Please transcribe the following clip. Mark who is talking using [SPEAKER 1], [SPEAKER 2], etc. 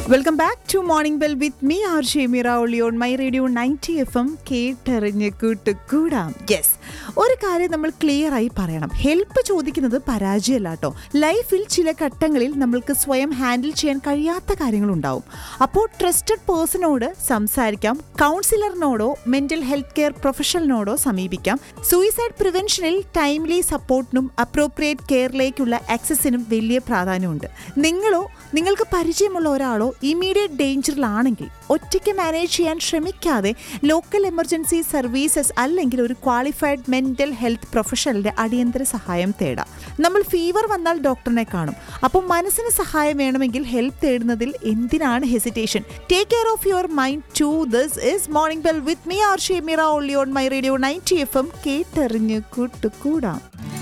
[SPEAKER 1] welcome back to morning bell with me R Shemeera only on my radio ninety F M കേട്ടറിഞ്ഞ് കൂട്ടുകൂടാം yes ഒരു കാര്യം നമ്മൾ clear ആയി പറയണം ഹെൽപ്പ് ചോദിക്കുന്നത് പരാജയമല്ല കേട്ടോ ലൈഫിൽ ചില ഘട്ടങ്ങളിൽ നമ്മൾക്ക് സ്വയം ഹാൻഡിൽ ചെയ്യാൻ കഴിയാത്ത കാര്യങ്ങളുണ്ടാവും അപ്പോൾ ട്രസ്റ്റഡ് പേഴ്സണോട് സംസാരിക്കാം കൗൺസിലറിനോടോ മെന്റൽ ഹെൽത്ത് കെയർ പ്രൊഫഷണലിനോടോ സമീപിക്കാം സൂയിസൈഡ് പ്രിവെൻഷനിൽ ടൈംലി സപ്പോർട്ടിനും അപ്രോപ്രിയേറ്റ് കെയറിലേക്കുള്ള ആക്സസിനും വലിയ പ്രാധാന്യമുണ്ട് നിങ്ങളോ നിങ്ങൾക്ക് പരിചയമുള്ള ഒരാളോ ഇമീഡിയറ്റ് ഡേഞ്ചറിലാണെങ്കിൽ ഒറ്റയ്ക്ക് മാനേജ് ചെയ്യാൻ ശ്രമിക്കാതെ ലോക്കൽ എമർജൻസി സർവീസസ് അല്ലെങ്കിൽ ഒരു ക്വാളിഫൈഡ് മെന്റൽ ഹെൽത്ത് പ്രൊഫഷണലിന്റെ അടിയന്തര സഹായം തേടാം നമ്മൾ ഫീവർ വന്നാൽ ഡോക്ടറിനെ കാണും അപ്പോൾ മനസ്സിന് സഹായം വേണമെങ്കിൽ ഹെൽപ്പ് തേടുന്നതിൽ എന്തിനാണ് hesitation take care of your mind to this is morning bell with me R Shemeera only on my radio ninety F M കേട്ടെറിഞ്ഞ് കൂട്ടുകൂടാം